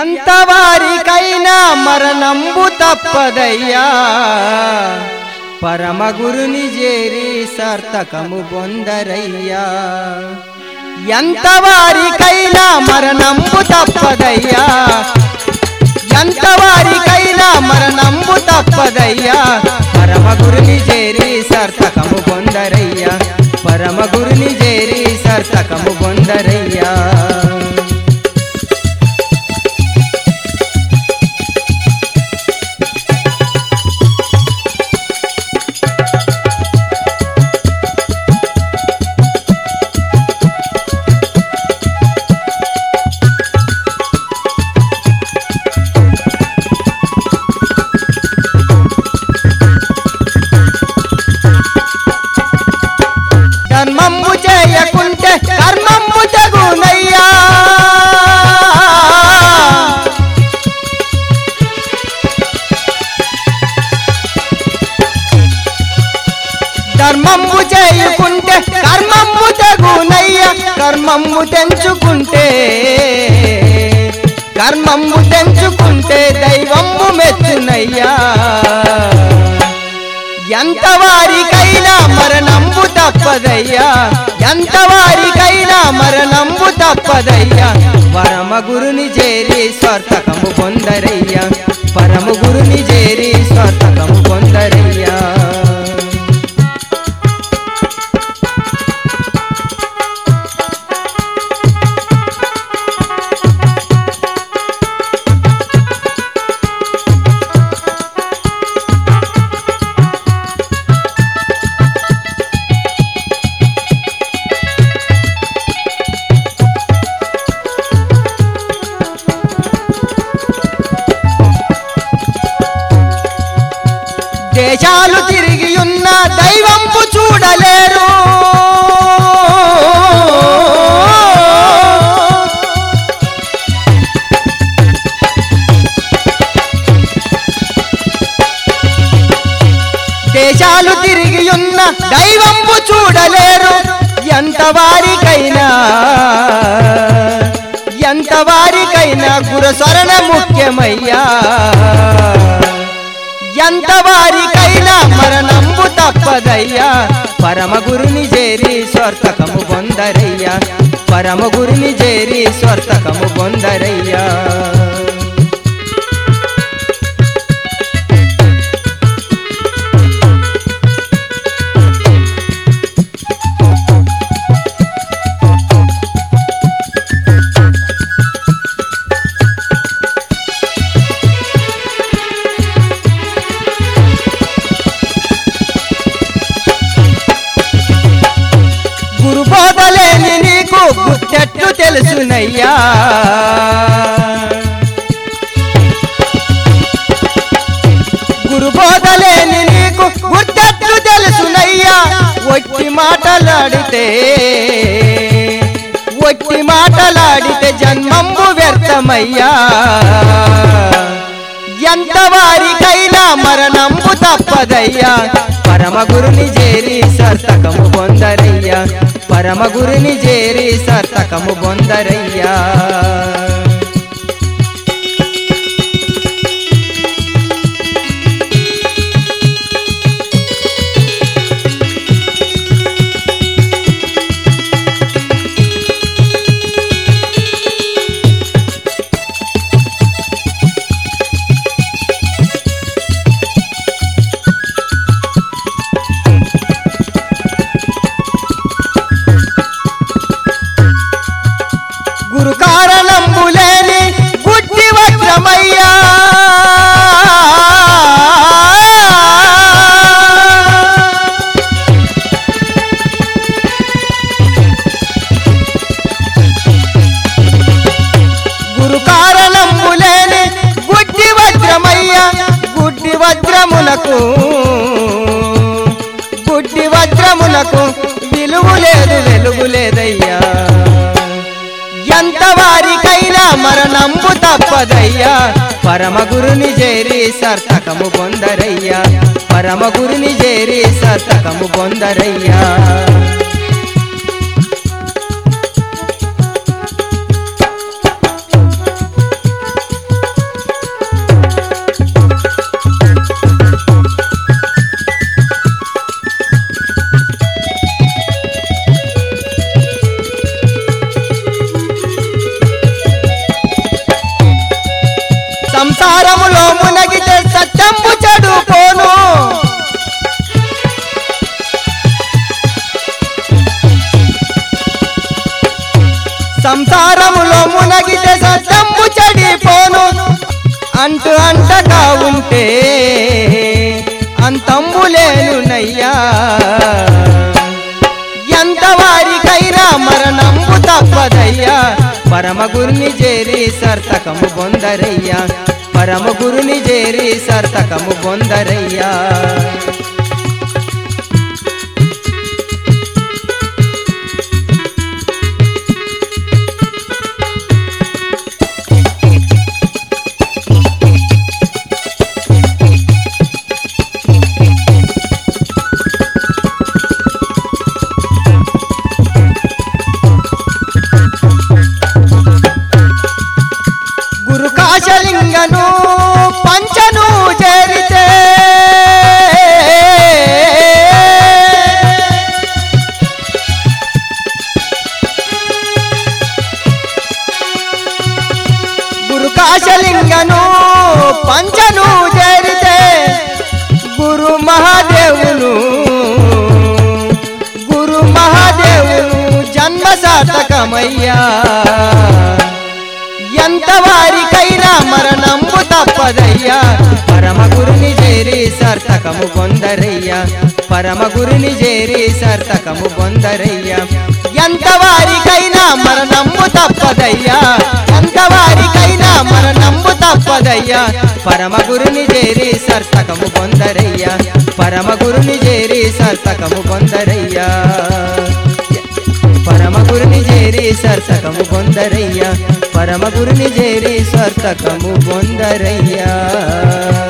ఎంత వారికైనా మరణంబు తప్పదయ్యా పరమ గురుని చేరి సార్థకము పొందరయ్యా ఎంత వారికైనా మరణంబు తప్పదయ్యా ఎంత వారికైనా మరణంబు తప్పదయ్యా పరమ గురుని చేరి సార్థకము పొందరయ్యా పరమ గురుని చేరి సార్థకము పొందరయ్యా ధర్మంబు చేయకుంటే కర్మంబు జగునయ్యా ధర్మంబు చేయకుంటే కర్మంబు జగునయ్యా కర్మంబు తెంచుకుంటే కర్మంబు తెంచుకుంటే దైవంబు మెచ్చునయ్యా ఎంత వారికైనా మరణంబు తప్పదయ్యా ఎంత వారికైనా మరణంబు తప్పదయ్యా పరమ గురుని చేరి స్వార్థకము పొందరయ్యా పరమ గురుని చేరి స్వార్థకము పొందరయ్యా దేశాలు తిరిగి ఉన్న దైవంపు చూడలేరు దేశాలు తిరిగి ఉన్న దైవంపు చూడలేరు ఎంత వారికైనా ఎంత వారికైనా గురస్వరణ ముఖ్యమయ్యా ఎంత వారికైనా మరణంబు తప్పదయ్యా పరమ గురుని చేరి స్వార్థకము పొందరయ్యా పరమ గురుని చేరి స్వార్థకము పొందరయ్యా గురు బోధలేని నీకు గుట్టెట్లు తెలుసునయ్యా గురు బోధలేని నీకు గుట్టెట్లు తెలుసునయ్యా ఒట్టి మాటలాడితే ఒట్టి మాటలాడితే జన్మంబు వ్యర్థమయ్యా ఎంత వారికైనా మరణంబు తప్పదయ్యా పరమ గురుని చేరి సార్థకము పొందరయ్యా పరమ గురుని చేరి సార్థకము పొందరయ్యా గురు కారణంబులేని గుడ్డి వజ్రమయ్యా గురు కారణంబులేని గుడ్డి వజ్రమయ్యా గుడ్డి వజ్రమునకు గుడ్డి వజ్రమునకు విలువ లేదు వెలుగు లేదయ్యా ఎంత వారికైనా మరణంబు తప్పదయ్యా పరమ గురుని చేరి సార్థకము పొందరయ్యా పరమ గురుని చేరి సార్థకము పొందరయ్యా సంసారములో మునగితే సత్యంబు చెడిపోను అంటూ అంటగా ఉంటే అంతంబులేనునయ్యా ఎంత వారికైనా మరణంబు తప్పదయ్యా పరమ గురుని చేరి సర్తకము పొందరయ్యా పరమ గురుని చేరి సర్తకము పొందరయ్యా గురు కాశలింగను పంచను చేరితే గురు కాశలింగను పంచను చేరితే గురు మహాదేవును గురు మహాదేవును జన్మ సార్థకమయ్యా ఎంత వారికైనా మరణంబు తప్పదయ్యా పరమ గురుని చేరి సార్థకము పొందరయ్యా పరమ గురుని చేరి సార్థకము పొందరయ్యా ఎంత వారికైనా మరణంబు తప్పదయ్యా ఎంత వారికైనా మరణంబు తప్పదయ్యా పరమ గురుని చేరి సార్థకము పొందరయ్యా పరమ గురుని చేరి సార్థకము పొందరయ్యా పరమ గురుని చేరి సర్తకము పొందరయ్యా పరమ గురుని చేరి స్వర్తకము పొందరయ్యా